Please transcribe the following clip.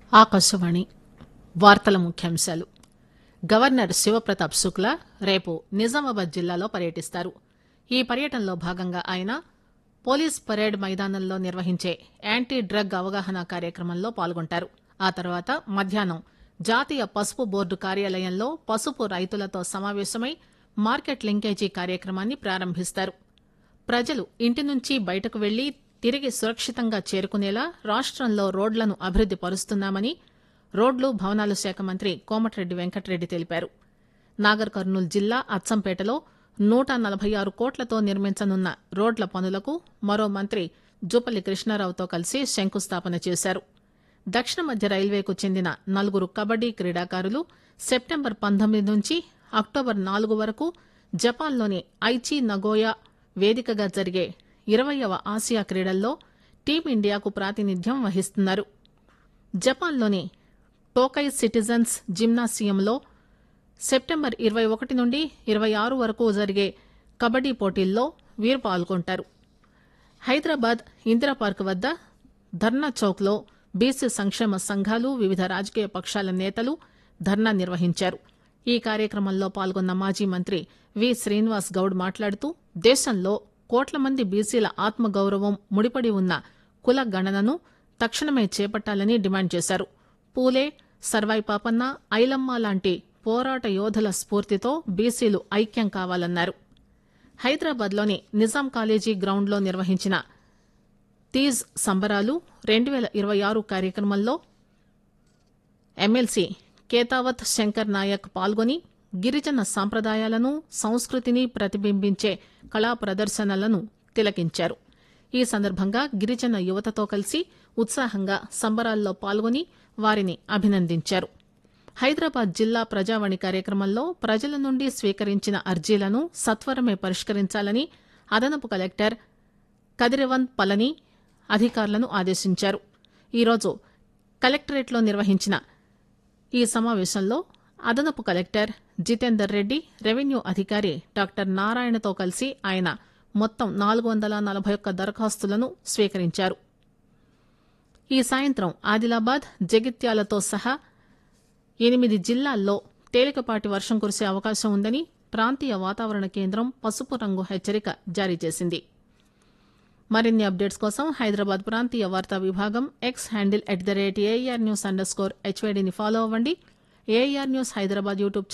ఆకాశవాణి వార్తల ముఖ్యాంశాలు గవర్నర్ శివప్రతాప్ శుక్లా రేపు నిజామాబాద్ జిల్లాలో పర్యటిస్తారు ఈ పర్యటనలో భాగంగా ఆయన పోలీస్ పరేడ్ మైదానంలో నిర్వహించే యాంటీ డ్రగ్ అవగాహన కార్యక్రమంలో పాల్గొంటారు ఆ తర్వాత మధ్యాహ్నం జాతీయ పసుపు బోర్డు కార్యాలయంలో పసుపు రైతులతో సమావేశమై మార్కెట్ లింకేజీ కార్యక్రమాన్ని ప్రారంభిస్తారు ప్రజలు ఇంటి నుంచి బయటకు వెళ్లి తిరిగి సురక్షితంగా చేరుకునేలా రాష్టంలో రోడ్లను అభివృద్ది పరుస్తున్నామని రోడ్లు భవనాల శాఖ మంత్రి కోమటిరెడ్డి వెంకటరెడ్డి తెలిపారు నాగర్ కర్నూలు జిల్లా అచ్చంపేటలో నూట నలభై ఆరు కోట్లతో నిర్మించనున్న రోడ్ల పనులకు మరో మంత్రి జూపల్లి కృష్ణారావుతో కలిసి శంకుస్థాపన చేశారు దక్షిణ మధ్య రైల్వేకు చెందిన నలుగురు కబడ్డీ క్రీడాకారులు సెప్టెంబర్ పంతొమ్మిది నుంచి అక్టోబర్ నాలుగు వరకు జపాన్లోని ఐచి నగోయా వేదికగా జరిగే ఇరవయవ ఆసియా క్రీడల్లో టీమిండియాకు ప్రాతినిధ్యం వహిస్తున్నారు జపాన్లోని టోకై సిటిజన్స్ జిమ్నాసియంలో సెప్టెంబర్ ఇరవై ఒకటి నుండి ఇరవై ఆరు వరకు జరిగే కబడ్డీ పోటీల్లో వీరు పాల్గొంటారు హైదరాబాద్ ఇందిరా పార్క్ వద్ద ధర్నా చౌక్లో బీసీ సంక్షేమ సంఘాలు వివిధ రాజకీయ పక్షాల నేతలు ధర్నా నిర్వహించారు ఈ కార్యక్రమంలో పాల్గొన్న మాజీ మంత్రి వి శ్రీనివాస్ గౌడ్ మాట్లాడుతూ దేశంలో కోట్ల మంది బీసీల ఆత్మగౌరవం ముడిపడి ఉన్న కుల గణనను తక్షణమే చేపట్టాలని డిమాండ్ చేశారు పూలే సర్వాయి పాపన్న ఐలమ్మ లాంటి పోరాట యోధుల స్ఫూర్తితో బీసీలు ఐక్యం కావాలన్నారు హైదరాబాద్లోని నిజాం కాలేజీ గ్రౌండ్లో నిర్వహించిన తీజ్ సంబరాలు రెండు పేల ఇరవై ఆరు కార్యక్రమంలో ఎమ్మెల్సీ కేతావత్ శంకర్ నాయక్ పాల్గొని గిరిజన సాంప్రదాయాలను సంస్కృతిని ప్రతిబింబించే కళా ప్రదర్శనలను తిలకించారు ఈ సందర్భంగా గిరిజన యువతతో కలిసి ఉత్సాహంగా సంబరాల్లో పాల్గొని వారిని అభినందించారు హైదరాబాద్ జిల్లా ప్రజావాణి కార్యక్రమంలో ప్రజల నుండి స్వీకరించిన అర్జీలను సత్వరమే పరిష్కరించాలని అదనపు కలెక్టర్ కదిరివన్ పలని అధికారులను ఆదేశించారు ఈరోజు కలెక్టరేట్లో నిర్వహించిన ఈ సమావేశంలో అదనపు కలెక్టర్ జితేందర్ రెడ్డి రెవెన్యూ అధికారి డాక్టర్ నారాయణతో కలిసి ఆయన మొత్తం నాలుగు వందల నలభై ఒక్క దరఖాస్తులను స్వీకరించారు ఈ సాయంత్రం ఆదిలాబాద్ జగిత్యాలతో సహా ఎనిమిది జిల్లాల్లో తేలికపాటి వర్షం కురిసే అవకాశం ఉందని ప్రాంతీయ వాతావరణ కేంద్రం పసుపు రంగు హెచ్చరిక జారీ చేసింది మరిన్ని అప్డేట్స్ కోసం హైదరాబాద్ ప్రాంతీయ వార్తా విభాగం X handle at the rate AR news underscore స్కోర్ హెచ్వైడీని ఫాలో అవ్వండి ఏఆర్ న్యూస్ హైదరాబాద్ యూట్యూబ్